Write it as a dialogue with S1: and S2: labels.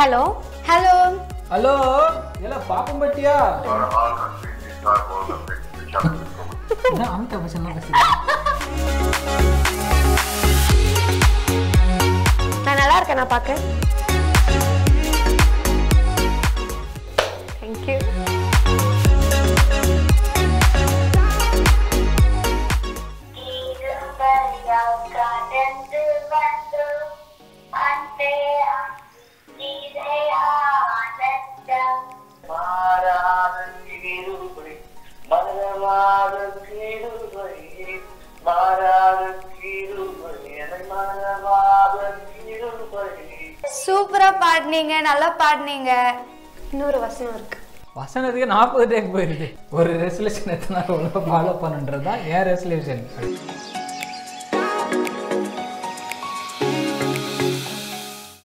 S1: hello hello
S2: hello எல்லாம் பாப்பம் பட்டியா அமிதா பச்சன் தான் பேசுறேன்
S1: நான் நல்லா இருக்கேன் நான் பார்க்க தேங்க்யூ
S3: இரும்பையால் கடந்து வந்து அன்பே இதே ஆனந்தம்
S4: மாறாத கிருபை மரணமாத கிருபை மாறாத கிருபை என மரணமாத கிருபை
S1: சூப்பரா பாடினீங்க நல்லா பாடினீங்க இன்னொரு வசனம் இருக்கு
S2: வசனத்துக்கு நாற்பது டேக் போயிருக்கு ஒரு ரெசல்யூஷன் எத்தனை நாள் ஒழுங்காக ஃபாலோ பண்ணுன்றது தான் என் ரெசல்யூஷன்